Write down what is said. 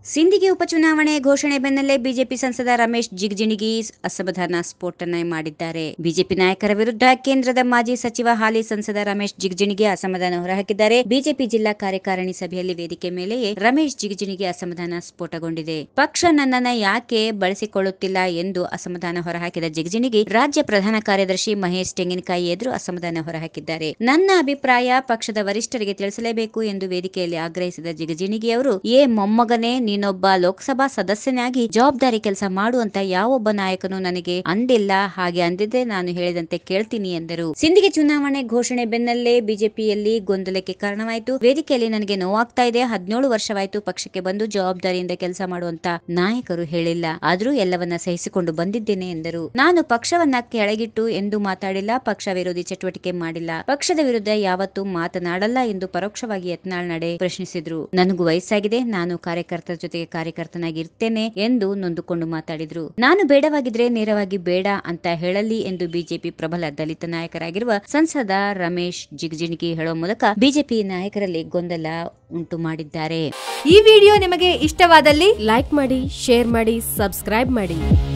ಸಿಂದಿಗೆ ಉಪಚುನಾವಣೆ ಘೋಷಣೆ ಬೆನ್ನಲ್ಲೇ ಬಿಜೆಪಿ ಸಂಸದ ರಮೇಶ್ ಜಿಗಜಿಣಗಿ ಅಸಮಾಧಾನ ಸ್ಫೋಟನೆ ಮಾಡಿದ್ದಾರೆ ಬಿಜೆಪಿ ನಾಯಕರ ವಿರುದ್ಧ ಕೇಂದ್ರದ ಮಾಜಿ ಸಚಿವ ಹಾಲಿ ಸಂಸದ ರಮೇಶ್ ಜಿಗಜಿಣಿಗೆ ಅಸಮಾಧಾನ ಹೊರಹಾಕಿದ್ದಾರೆ ಬಿಜೆಪಿ ಜಿಲ್ಲಾ ಕಾರ್ಯಕಾರಿಣಿ ಸಭೆಯಲ್ಲಿ ವೇದಿಕೆ ಮೇಲೆಯೇ ರಮೇಶ್ ಜಿಗಜಿಣಿಗೆ ಅಸಮಾಧಾನ ಸ್ಫೋಟಗೊಂಡಿದೆ ಪಕ್ಷ ನನ್ನನ್ನ ಯಾಕೆ ಬಳಸಿಕೊಳ್ಳುತ್ತಿಲ್ಲ ಎಂದು ಅಸಮಾಧಾನ ಹೊರಹಾಕಿದ ಜಿಗಜಿಣಿಗಿ ರಾಜ್ಯ ಪ್ರಧಾನ ಕಾರ್ಯದರ್ಶಿ ಮಹೇಶ್ ತೆಂಗಿನಕಾಯಿ ಎದುರು ಅಸಮಾಧಾನ ಹೊರಹಾಕಿದ್ದಾರೆ ನನ್ನ ಅಭಿಪ್ರಾಯ ಪಕ್ಷದ ವರಿಷ್ಠರಿಗೆ ತಿಳಿಸಲೇಬೇಕು ಎಂದು ವೇದಿಕೆಯಲ್ಲಿ ಆಗ್ರಹಿಸಿದ ಜಿಗಜಿಣಿಗಿ ಅವರು ಏ ಮೊಮ್ಮಗನೇ ನೀನೊಬ್ಬ ಲೋಕಸಭಾ ಸದಸ್ಯನಾಗಿ ಜವಾಬ್ದಾರಿ ಕೆಲಸ ಮಾಡುವಂತ ಯಾವೊಬ್ಬ ನಾಯಕನು ನನಗೆ ಅಂದಿಲ್ಲ ಹಾಗೆ ಅಂದಿದ್ರೆ ನಾನು ಹೇಳಿದಂತೆ ಕೇಳ್ತೀನಿ ಎಂದರು ಸಿಂಧಿಗೆ ಚುನಾವಣೆ ಘೋಷಣೆ ಬೆನ್ನಲ್ಲೇ ಬಿಜೆಪಿಯಲ್ಲಿ ಗೊಂದಲಕ್ಕೆ ಕಾರಣವಾಯಿತು ವೇದಿಕೆಯಲ್ಲಿ ನನಗೆ ನೋವಾಗ್ತಾ ಇದೆ ಹದಿನೇಳು ವರ್ಷವಾಯಿತು ಪಕ್ಷಕ್ಕೆ ಬಂದು ಜವಾಬ್ದಾರಿಯಿಂದ ಕೆಲಸ ಮಾಡುವಂತ ನಾಯಕರು ಹೇಳಿಲ್ಲ ಆದ್ರೂ ಎಲ್ಲವನ್ನ ಸಹಿಸಿಕೊಂಡು ಬಂದಿದ್ದೇನೆ ಎಂದರು ನಾನು ಪಕ್ಷವನ್ನ ಕೆಳಗಿಟ್ಟು ಎಂದು ಮಾತಾಡಿಲ್ಲ ಪಕ್ಷ ವಿರೋಧಿ ಚಟುವಟಿಕೆ ಮಾಡಿಲ್ಲ ಪಕ್ಷದ ವಿರುದ್ಧ ಯಾವತ್ತೂ ಮಾತನಾಡಲ್ಲ ಎಂದು ಪರೋಕ್ಷವಾಗಿ ಯತ್ನಾಳ್ ನಡೆ ಪ್ರಶ್ನಿಸಿದ್ರು ನನಗೂ ವಯಸ್ಸಾಗಿದೆ ನಾನು ಕಾರ್ಯಕರ್ತರ ಜೊತೆಗೆ ಕಾರ್ಯಕರ್ತನಾಗಿ ಇರ್ತೇನೆ ಎಂದು ನೊಂದುಕೊಂಡು ಮಾತಾಡಿದ್ರು ನಾನು ಬೇಡವಾಗಿದ್ರೆ ನೇರವಾಗಿ ಬೇಡ ಅಂತ ಹೇಳಲಿ ಎಂದು ಬಿಜೆಪಿ ಪ್ರಬಲ ದಲಿತ ನಾಯಕರಾಗಿರುವ ಸಂಸದ ರಮೇಶ್ ಜಿಗಜಿಣಗಿ ಹೇಳುವ ಮೂಲಕ ಬಿಜೆಪಿ ನಾಯಕರಲ್ಲಿ ಗೊಂದಲ ಉಂಟು ಮಾಡಿದ್ದಾರೆ ಈ ವಿಡಿಯೋ ನಿಮಗೆ ಇಷ್ಟವಾದಲ್ಲಿ ಲೈಕ್ ಮಾಡಿ ಶೇರ್ ಮಾಡಿ ಸಬ್ಸ್ಕ್ರೈಬ್ ಮಾಡಿ